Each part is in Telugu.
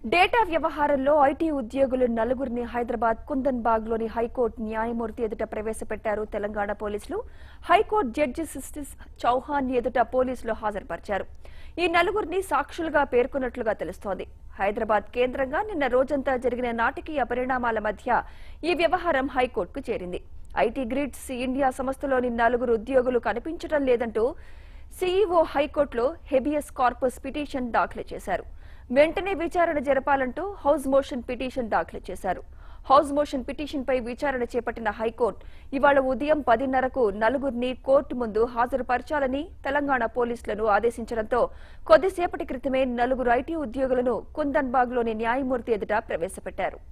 డేటా వ్యవహారంలో ఐటీ ఉద్యోగులు నలుగురిని హైదరాబాద్ కుందన్ బాగ్ లోని హైకోర్టు న్యాయమూర్తి ఎదుట ప్రవేశపెట్టారు తెలంగాణ పోలీసులు హైకోర్టు జడ్జి సిస్టిస్ చౌహాన్ ఎదుట పోలీసులు హాజరుపరిచారు ఈ నలుగురిని సాక్షులుగా పేర్కొన్నట్లుగా తెలుస్తోంది హైదరాబాద్ కేంద్రంగా నిన్న రోజంతా జరిగిన నాటకీయ పరిణామాల మధ్య ఈ వ్యవహారం హైకోర్టుకు చేరింది ఐటీ గ్రిడ్స్ ఇండియా సంస్థలోని నలుగురు ఉద్యోగులు కనిపించడం లేదంటూ సీఈఓ హైకోర్టులో హెబియస్ కార్పస్ పిటిషన్ దాఖలు చేశారు వెంటనే విచారణ జరపాలంటూ హౌస్ మోషన్ పిటిషన్ దాఖలు చేశారు హౌస్ మోషన్ పిటిషన్ పై విచారణ చేపట్టిన హైకోర్టు ఇవాళ ఉదయం పదిన్నరకు నలుగురిని కోర్టు ముందు హాజరుపరచాలని తెలంగాణ పోలీసులను ఆదేశించడంతో కొద్దిసేపటి క్రితమే నలుగురు ఐటీ ఉద్యోగులను కుందన్బాగ్లోని న్యాయమూర్తి ఎదుట ప్రవేశపెట్టారు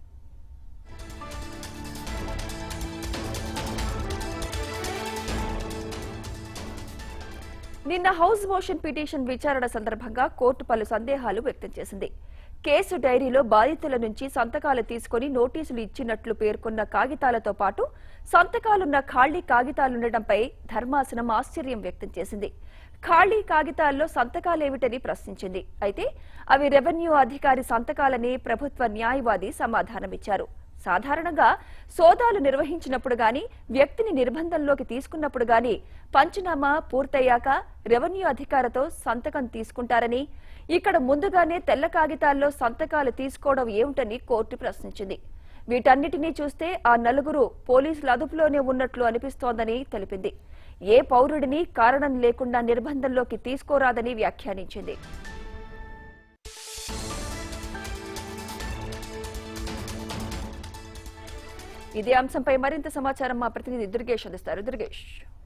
నిన్న హౌస్ మోషన్ పిటిషన్ విచారణ సందర్భంగా కోర్టు పలు సందేహాలు వ్యక్తం చేసింది కేసు డైరీలో బాధితుల నుంచి సంతకాలు తీసుకుని నోటీసులు ఇచ్చినట్లు పేర్కొన్న కాగితాలతో పాటు సంతకాలున్న ఖాళీ కాగితాలుండటంపై ధర్మాసనం ఆశ్చర్యం వ్యక్తం చేసింది ఖాళీ కాగితాల్లో సంతకాలేమిటని ప్రశ్నించింది అయితే అవి రెవెన్యూ అధికారి సంతకాలని ప్రభుత్వ న్యాయవాది సమాధానమిచ్చారు సాధారణంగా సోదాలు నిర్వహించినప్పుడు గాని వ్యక్తిని నిర్బంధంలోకి తీసుకున్నప్పుడు గాని పంచనామా పూర్తయ్యాక రెవెన్యూ అధికారితో సంతకం తీసుకుంటారని ఇక్కడ ముందుగానే తెల్ల కాగితాల్లో సంతకాలు తీసుకోవడం ఏమిటని కోర్టు ప్రశ్నించింది వీటన్నిటినీ చూస్తే ఆ నలుగురు పోలీసుల అదుపులోనే ఉన్నట్లు అనిపిస్తోందని తెలిపింది ఏ పౌరుడిని కారణం లేకుండా నిర్బంధంలోకి తీసుకోరాదని వ్యాఖ్యానించింది ఇదే అంశంపై మరింత సమాచారం మా ప్రతినిధి దుర్గేష్ అందిస్తారు దుర్గేష్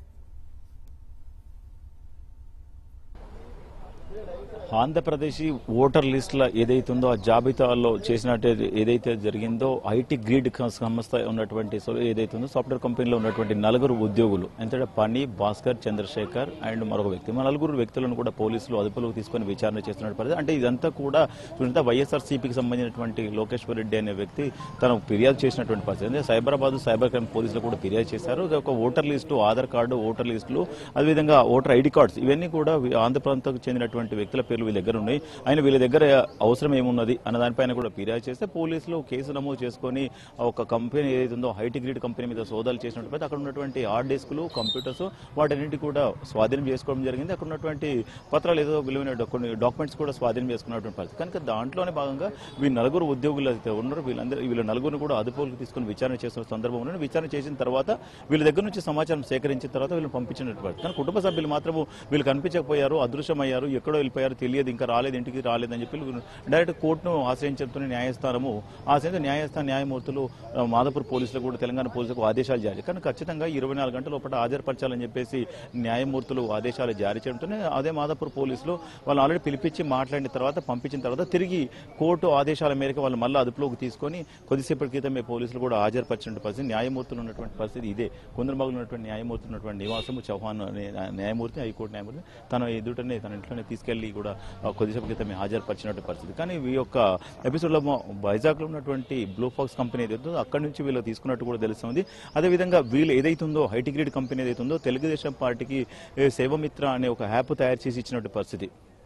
ఆంధ్రప్రదేశ్ ఓటర్ లిస్టుల ఏదైతుందో ఆ జాబితాలో చేసినట్టు ఏదైతే జరిగిందో ఐటీ గ్రిడ్ సంస్థ ఉన్నటువంటి సో ఏదైతుందో సాఫ్ట్వేర్ కంపెనీలో ఉన్నటువంటి నలుగురు ఉద్యోగులు ఎంత పని భాస్కర్ చంద్రశేఖర్ అండ్ మరొక వ్యక్తి మన నలుగురు వ్యక్తులను కూడా పోలీసులు అదుపులోకి తీసుకొని విచారణ చేస్తున్న పరిస్థితి అంటే ఇదంతా కూడా చూడండి వైఎస్ఆర్ సిపికి సంబంధించినటువంటి లోకేశ్వర్ రెడ్డి అనే వ్యక్తి తను ఫిర్యాదు చేసినటువంటి పరిస్థితి అంటే సైబరాబాద్ సైబర్ క్రైమ్ పోలీసులు కూడా ఫిర్యాదు చేశారు ఇది ఒక voter list Aadhaar card voter లిస్టులు అదేవిధంగా ఓటర్ ఐడి కార్డ్స్ ఇవన్నీ కూడా వి- ఆంధ్ర ప్రాంతానికి చెందినటువంటి వ్యక్తుల పేర్లు వీళ్ళ దగ్గర ఉన్నాయి ఆయన వీళ్ళ దగ్గర అవసరం ఏమున్నది అన్న దానిపైన కూడా ఫిర్యాదు చేస్తే పోలీసులు కేసు నమోదు చేసుకొని ఆ ఒక కంపెనీ ఏదైతే ఉందో హైటీ గ్రిడ్ కంపెనీ మీద సోదాలు చేసినట్టు అక్కడ ఉన్నటువంటి హార్డ్ డిస్కులు కంప్యూటర్స్ వాటన్నిటి కూడా స్వాధీనం చేసుకోవడం జరిగింది అక్కడ ఉన్నటువంటి పత్రాలు ఏదో విలువైన డా- కొన్ని డాక్యుమెంట్స్ కూడా స్వాధీనం చేసుకున్నటువంటి పరిస్థితి కనుక దాంట్లోనే భాగంగా వీళ్ళు నలుగురు ఉద్యోగులు అయితే ఉన్నారో వీళ్ళందరూ వీళ్ళ నలుగురిని కూడా అదుపులోకి తీసుకొని విచారణ చేస్తున్న సందర్భంలో విచారణ చేసిన తర్వాత వీళ్ళ దగ్గర నుంచి సమాచారం సేకరించిన తర్వాత వీళ్ళని పంపించినట్టు పరిస్థితి. కానీ కుటుంబ సభ్యులు మాత్రం వీళ్ళు కనిపించకపోయారు అదృశ్యమయ్యారు ఎక్కడో వెళ్ళిపోయారు తెలియదు ఇంకా రాలేదు ఇంటికి రాలేదని చెప్పి వీళ్ళు డైరెక్ట్ కోర్టును ఆశ్రయించడంతో న్యాయస్థానము ఆశ్రయించి న్యాయస్థాన న్యాయమూర్తులు ఆ, మాదాపూర్ పోలీసులకు కూడా తెలంగాణ పోలీసులకు ఆదేశాలు జారీ కానీ ఖచ్చితంగా ఇరవై నాలుగు గంటల లోపల హాజరుపరచాలని చెప్పేసి న్యాయమూర్తులు ఆదేశాలు జారీ చేయడంతోనే అదే మాదాపూర్ పోలీసులు వాళ్ళు ఆల్రెడీ పిలిపించి మాట్లాడిన తర్వాత పంపించిన తర్వాత తిరిగి కోర్టు ఆదేశాల మేరకు వాళ్ళు మళ్ళీ అదుపులోకి తీసుకొని కొద్దిసేపటి క్రితమే పోలీసులు కూడా హాజరుపరిచిన పరిస్థితి న్యాయమూర్తులు ఉన్నటువంటి పరిస్థితి ఇదే కొందరబాగులో ఉన్నటువంటి న్యాయమూర్తులు ఉన్నటువంటి నివాసము చౌహాన్ అనే న్యాయమూర్తి హైకోర్టు న్యాయమూర్తి తన ఎదుటనే తన ఇంట్లోనే తీసుకెళ్లి కూడా ఆ, కొద్దిసేపు క్రితమే హాజరుపరిచినటువంటి పరిస్థితి కానీ ఈ యొక్క ఎపిసోడ్లో వైజాగ్ లో ఉన్నటువంటి బ్లూ ఫాక్స్ కంపెనీ ఏదైతే ఉందో అక్కడి నుంచి వీళ్ళు తీసుకున్నట్టు కూడా తెలుస్తుంది అదేవిధంగా వీళ్ళు ఏదైతుందో హైటీ గ్రిడ్ కంపెనీ ఏదైతుందో తెలుగుదేశం పార్టీకి ఏ, సేవమిత్ర అనే ఒక యాప్ తయారు చేసి ఇచ్చినట్టు పరిస్థితి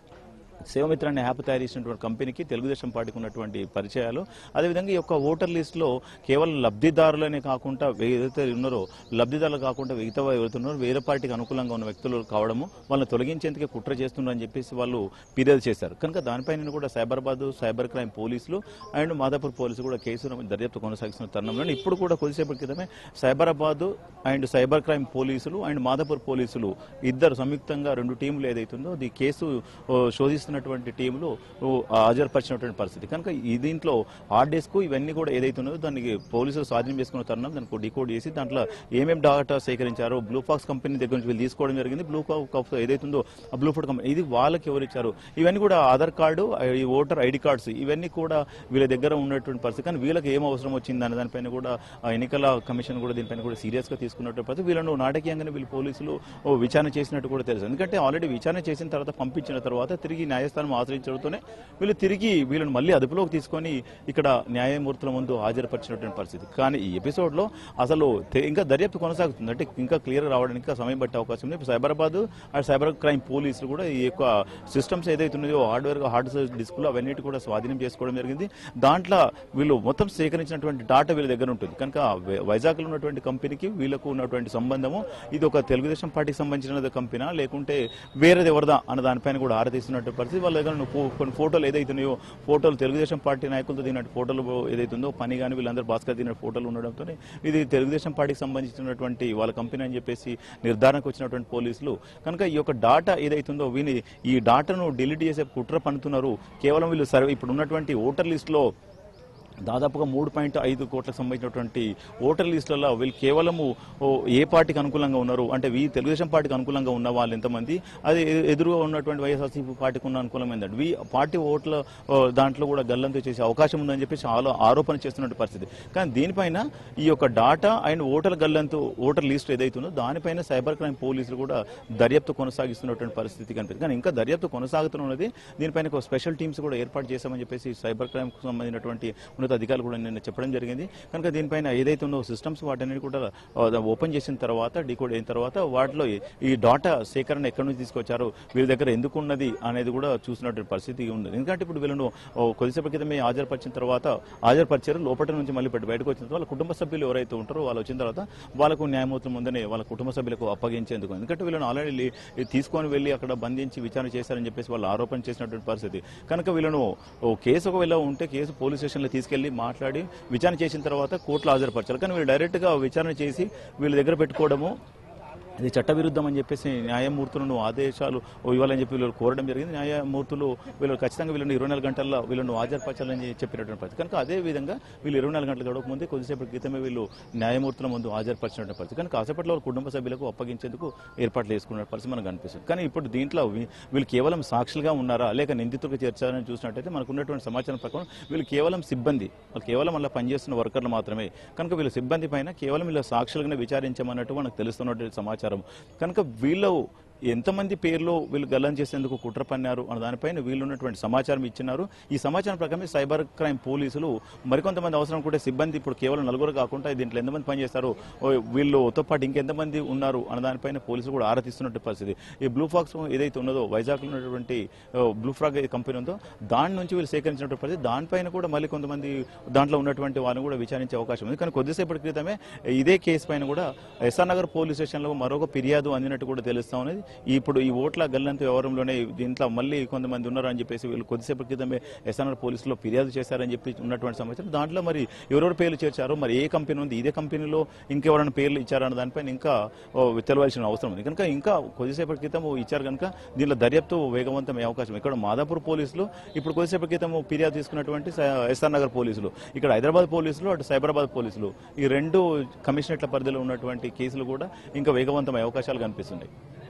సేవమిత్ర అనే యాప్ తయారు చేసినటువంటి కంపెనీకి తెలుగుదేశం పార్టీకి ఉన్నటువంటి పరిచయాలు అదేవిధంగా ఈ యొక్క ఓటర్ లిస్టులో కేవలం లబ్ధిదారులనే కాకుండా వే- ఏదైతే ఉన్నారో లబ్ధిదారులు కాకుండా మిగతా ఎవరైతే ఉన్నారో వేరే పార్టీకి అనుకూలంగా ఉన్న వ్యక్తులు కావడము వాళ్ళని తొలగించేందుకే కుట్ర చేస్తున్నారని చెప్పేసి వాళ్ళు ఫిర్యాదు చేశారు కనుక దానిపైన కూడా సైబరాబాద్ సైబర్ క్రైమ్ పోలీసులు అండ్ మాదాపూర్ పోలీసులు కూడా కేసు దర్యాప్తు కొనసాగిస్తున్న తరుణంలో ఇప్పుడు కూడా కొద్దిసేపటి క్రితమే సైబరాబాద్ అండ్ సైబర్ క్రైమ్ పోలీసులు అండ్ మాదాపూర్ పోలీసులు ఇద్దరు సంయుక్తంగా రెండు టీములు ఏదైతుందో ఈ కేసు ఓ, శోధిస్తున్నటువంటి టీములు ఓ, హాజరుపరిచినటువంటి పరిస్థితి కనుక ఈ దీంట్లో హార్డ్ డిస్క్ ఇవన్నీ కూడా ఏదైతున్నదో దానికి పోలీసులు స్వాధీనం చేసుకున్న తరుణం దానికి డికోడ్ చేసి దాంట్లో ఏమేమి డాటా సేకరించారో బ్లూ ఫాక్స్ కంపెనీ దగ్గర నుంచి వీళ్ళు తీసుకోవడం జరిగింది బ్లూ ఫాక్స్ ఏదైతుందో ఆ బ్లూ ఫుడ్ కంపెనీ ఇది వాళ్ళకి ఎవరు ఇచ్చారు ఇవన్నీ కూడా ఆధార్ కార్డు ఈ ఓటర్ ఐడి కార్డ్స్ ఇవన్నీ కూడా వీళ్ళ దగ్గర ఉన్నటువంటి పరిస్థితి కానీ వీళ్ళకి ఏం అవసరం వచ్చింది అనే దానిపైన కూడా ఆ ఎన్నికల కమిషన్ కూడా దీనిపైన కూడా సీరియస్ గా తీసుకున్నట్టు పరిస్థితి వీళ్ళను నాటకీయంగానే వీళ్ళు పోలీసులు ఓ విచారణ చేసినట్టు కూడా తెలుసు ఎందుకంటే ఆల్రెడీ విచారణ చేసిన తర్వాత పంపించిన తర్వాత తిరిగి న్యాయ న్యాయస్థానం ఆశ్రయించడంతోనే వీళ్ళు తిరిగి వీళ్ళని మళ్ళీ అదుపులోకి తీసుకొని ఇక్కడ న్యాయమూర్తుల ముందు హాజరుపరిచినటువంటి పరిస్థితి కానీ ఈ ఎపిసోడ్ లో అసలు తె- ఇంకా దర్యాప్తు కొనసాగుతుంది అంటే ఇంకా క్లియర్ రావడానికి ఇంకా సమయం పట్టే అవకాశం ఉంది ఇప్పుడు సైబరాబాద్ అండ్ సైబర్ క్రైమ్ పోలీసులు కూడా ఈ యొక్క సిస్టమ్స్ ఏదైతే ఉన్నాయో హార్డ్వేర్ హార్డ్ డిస్క్లు అవన్నీ కూడా స్వాధీనం చేసుకోవడం జరిగింది దాంట్లో వీళ్ళు మొత్తం సేకరించినటువంటి డాటా వీళ్ళ దగ్గర ఉంటుంది కనుక వై- వైజాగ్లో ఉన్నటువంటి కంపెనీకి వీళ్ళకు ఉన్నటువంటి సంబంధము ఇది ఒక తెలుగుదేశం పార్టీకి సంబంధించిన కంపెనీ లేకుంటే వేరేది ఎవరిదా అన్న దానిపైన కూడా ఆరాధిస్తున్నట్టు పరిస్థితి వాళ్ళ దగ్గర ఉన్న ఫో- కొన్ని ఫోటోలు ఏదైతున్నాయో ఫోటోలు తెలుగుదేశం పార్టీ నాయకులతో దిగినట్టు ఫోటోలు ఏదైతుందో పని కానీ వీళ్ళందరూ భాస్కర్ దిగిన ఫోటోలు ఉండడంతో ఇది తెలుగుదేశం పార్టీకి సంబంధించినటువంటి వాళ్ళ కంపెనీ అని చెప్పేసి నిర్ధారణకు వచ్చినటువంటి పోలీసులు కనుక ఈ యొక్క డాటా ఏదైతుందో వీని ఈ డాటాను డిలీట్ చేసే కుట్ర పన్నుతున్నారు కేవలం వీళ్ళు సర్వే ఇప్పుడు ఉన్నటువంటి ఓటర్ లిస్టులో దాదాపుగా మూడు పాయింట్ ఐదు కోట్లకు సంబంధించినటువంటి ఓటర్ లిస్టులలో వీళ్ళు కేవలము ఓ, ఏ పార్టీకి అనుకూలంగా ఉన్నారు అంటే వీ తెలుగుదేశం పార్టీకి అనుకూలంగా ఉన్న వాళ్ళు ఎంతమంది అది ఎ- ఎదురుగా ఉన్నటువంటి వైఎస్ఆర్సీపీ పార్టీకి ఉన్న అనుకూలమైందండి వీ పార్టీ ఓట్ల ఓ, దాంట్లో కూడా గల్లంతు చేసే అవకాశం ఉందని చెప్పి చాలా ఆరోపణ చేస్తున్నటువంటి పరిస్థితి కానీ దీనిపైన ఈ యొక్క డాటా అండ్ ఓటర్ గల్లంతు ఓటర్ లిస్ట్ ఏదైతుందో దానిపైన సైబర్ క్రైమ్ పోలీసులు కూడా దర్యాప్తు కొనసాగిస్తున్నటువంటి పరిస్థితి కనిపిస్తుంది కానీ ఇంకా దర్యాప్తు కొనసాగుతున్నది దీనిపైన ఒక స్పెషల్ టీమ్స్ కూడా ఏర్పాటు చేశామని చెప్పేసి సైబర్ క్రైమ్ కు సంబంధించినటువంటి ఉన్నత అధికారులు కూడా నిన్న చెప్పడం జరిగింది కనుక దీనిపైన ఏదైతే ఉందో సిస్టమ్స్ వాటన్నిటి కూడా ఆ, ఓపెన్ చేసిన తర్వాత డీకోడ్ అయిన తర్వాత వాటిలో ఈ- ఈ డాటా సేకరణ ఎక్కడి నుంచి తీసుకొచ్చారు వీళ్ళ దగ్గర ఎందుకు ఉన్నది అనేది కూడా చూసినటువంటి పరిస్థితి ఉంది ఎందుకంటే ఇప్పుడు వీళ్ళను ఓ, కొద్దిసేపటి క్రితమే హాజరుపరిచిన తర్వాత హాజరుపరిచారు లోపల నుంచి మళ్ళీ పెట్టి బయటకు వచ్చిన తర్వాత వాళ్ళ కుటుంబ సభ్యులు ఎవరైతే ఉంటారో వాళ్ళు వచ్చిన తర్వాత వాళ్ళకు న్యాయమూర్తుల ముందనే వాళ్ళ కుటుంబ సభ్యులకు అప్పగించేందుకు ఎందుకంటే వీళ్ళని ఆల్రెడీ తీసుకొని వెళ్ళి అక్కడ బంధించి విచారణ చేశారని చెప్పేసి వాళ్ళు ఆరోపణ చేసినటువంటి పరిస్థితి కనుక వీళ్ళను ఓ కేసు ఒకవేళ ఉంటే కేసు పోలీస్ స్టేషన్లో తీసుకెళ్లి మాట్లాడి విచారణ చేసిన తర్వాత కోర్టులో హాజరుపరచాలి కానీ వీళ్ళు డైరెక్ట్ గా విచారణ చేసి వీళ్ళ దగ్గర పెట్టుకోవడము ఇది చట్టవిరుద్ధం అని చెప్పేసి న్యాయమూర్తులను ఆదేశాలు ఇవ్వాలని చెప్పి వీళ్ళు కోరడం జరిగింది న్యాయమూర్తులు వీళ్ళు ఖచ్చితంగా వీళ్ళని ఇరవై నాలుగు గంటల్లో వీళ్ళను హాజరుపరచాలని చెప్పినటువంటి పరిస్థితి కనుక అదే విధంగా వీళ్ళు ఇరవై నాలుగు గంటలు గడవక ముందే కొద్దిసేపటి క్రితమే వీళ్ళు న్యాయమూర్తుల ముందు హాజరుపరిచినటువంటి పరిస్థితి కానీ కాసేపట్లో వాళ్ళ కుటుంబ సభ్యులకు అప్పగించేందుకు ఏర్పాట్లు చేసుకున్న పరిస్థితి మనకు కనిపిస్తుంది కానీ ఇప్పుడు దీంట్లో వీ- వీళ్ళు కేవలం సాక్షులుగా ఉన్నారా లేక నిందితులుగా చేర్చారని చూసినట్టయితే మనకు ఉన్నటువంటి సమాచారం ప్రకారం వీళ్ళు కేవలం సిబ్బంది వాళ్ళు కేవలం అలా పనిచేస్తున్న వర్కర్లు మాత్రమే కనుక వీళ్ళ సిబ్బంది పైన కేవలం వీళ్ళ సాక్షులుగానే విచారించమన్నట్టు మనకు తెలుస్తున్నటువంటి సమాచారం కనుక వీళ్ళు ఎంతమంది పేర్లు వీళ్ళు గల్లం చేసేందుకు కుట్ర పన్నారు అన్న దానిపైన వీళ్ళు ఉన్నటువంటి సమాచారం ఇచ్చినారు ఈ సమాచారం ప్రకారమే సైబర్ క్రైమ్ పోలీసులు మరికొంతమంది అవసరం కూడా సిబ్బంది ఇప్పుడు కేవలం నలుగురు కాకుండా దీంట్లో ఎంతమంది పనిచేస్తారు ఓ, వీళ్ళతో పాటు ఇంకెంతమంది ఉన్నారు అన్న దానిపైన పోలీసులు కూడా ఆరా తీస్తున్నట్టు పరిస్థితి ఈ బ్లూ ఫాక్స్ ఏదైతే ఉన్నదో వైజాగ్లో ఉన్నటువంటి ఓ, బ్లూ ఫ్రాగ్ ఏ కంపెనీ ఉందో దాని నుంచి వీళ్ళు సేకరించినటువంటి పరిస్థితి దానిపైన కూడా మళ్ళీ కొంతమంది దాంట్లో ఉన్నటువంటి వాళ్ళని కూడా విచారించే అవకాశం ఉంది కానీ కొద్దిసేపటి క్రితమే ఇదే కేసు పైన కూడా ఎస్ఆర్ నగర్ పోలీస్ స్టేషన్లో మరొక ఫిర్యాదు అందినట్టు కూడా తెలుస్తా ఉన్నది ఇప్పుడు ఈ ఓట్ల గల్లంతు వ్యవహారంలోనే దీంట్లో మళ్ళీ కొంతమంది ఉన్నారు అని చెప్పేసి వీళ్ళు కొద్దిసేపటి క్రితమే ఎస్ఆర్ నగర్ పోలీసులో ఫిర్యాదు చేశారని చెప్పి ఉన్నటువంటి సమాచారం దాంట్లో మరి ఎవరెవరు పేర్లు చేర్చారు మరి ఏ కంపెనీ ఉంది ఇదే కంపెనీలో ఇంకెవరైనా పేర్లు ఇచ్చారన్న దానిపైన ఇంకా ఓ, తెలవాల్సిన అవసరం ఉంది కనుక ఇంకా కొద్దిసేపటి క్రితం ఇచ్చారు కనుక దీనిలో దర్యాప్తు వేగవంతమయ్యే అవకాశం ఇక్కడ మాదాపూర్ పోలీసులు ఇప్పుడు కొద్దిసేపటి క్రితం ఫిర్యాదు తీసుకున్నటువంటి స- ఎస్ఆర్ నగర్ పోలీసులు ఇక్కడ హైదరాబాద్ పోలీసులు అటు సైబరాబాద్ పోలీసులు ఈ రెండు కమిషనరేట్ల పరిధిలో ఉన్నటువంటి కేసులు కూడా ఇంకా వేగవంతమయ్యే అవకాశాలు కనిపిస్తున్నాయి